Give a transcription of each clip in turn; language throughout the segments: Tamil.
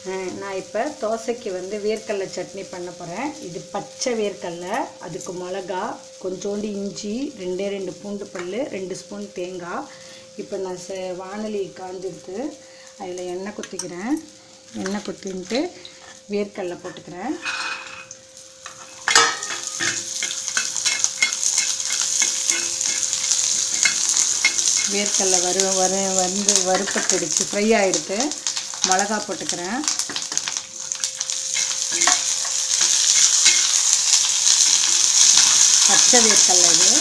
அஹ் நான் இப்போ தோசைக்கு வந்து வேர்க்கடலை சட்னி பண்ண போகிறேன் இது பச்சை வேர்க்கடலை அதுக்கு மிளகா கொஞ்சோண்டு இஞ்சி ரெண்டே ரெண்டு பூண்டு பல் ரெண்டு ஸ்பூன் தேங்காய் இப்போ நான் ச வானலி காஞ்சிடுத்து அதில் எண்ணெய் குத்திக்கிறேன் எண்ணெய் குத்தின்ட்டு வேர்க்கடலை போட்டுக்கிறேன் வேர்க்கடலை வறு வறு வந்து வறுப்பட்டுடுச்சு ஃப்ரை ஆகிடுது மிளகா போட்டுக்கிறேன் பச்சை வேர்க்கடலை இது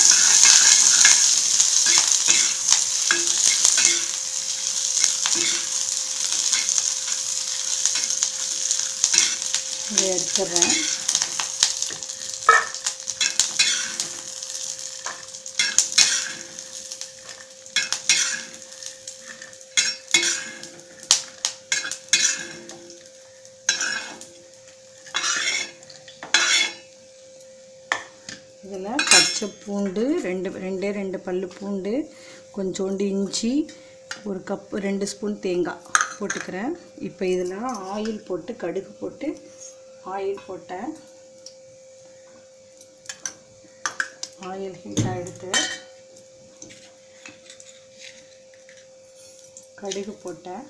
இதை எடுத்துடுறேன் இதில் பச்சை பூண்டு ரெண்டு ரெண்டே ரெண்டு பல் பூண்டு கொஞ்சோண்டு இஞ்சி ஒரு கப்பு ரெண்டு ஸ்பூன் தேங்காய் போட்டுக்கிறேன் இப்போ இதில் ஆயில் போட்டு கடுகு போட்டு ஆயில் போட்டேன் ஆயில் ஹீட் ஆகிடுத்து கடுகு போட்டேன்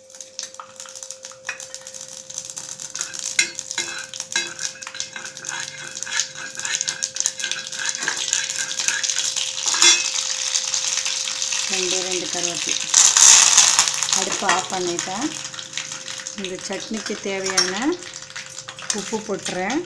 ரெண்டு ரெண்டு கருவேப்பிலை அடுப்பு ஆஃப் பண்ணிட்டேன் இந்த சட்னிக்கு தேவையான உப்பு போட்டுறேன்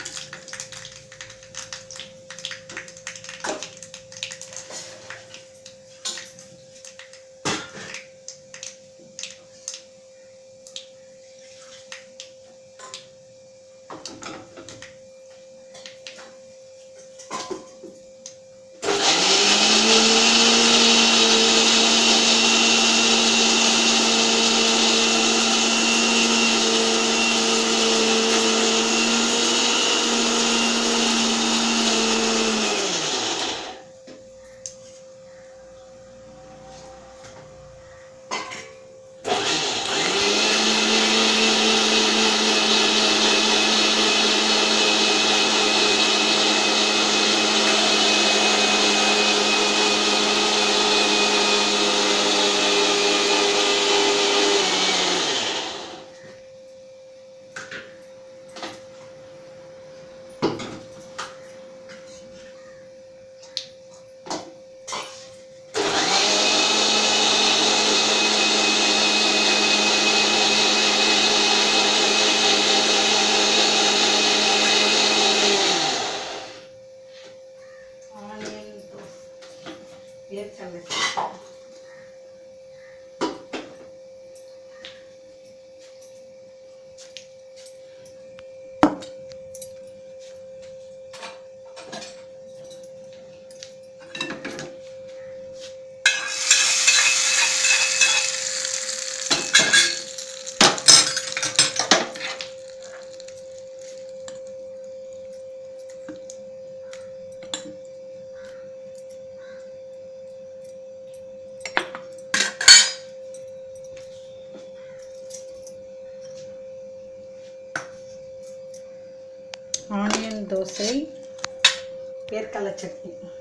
ஆனியன் வேர்க்கடலை ஆனியன் தோசை வேர்க்கடலை சட்னி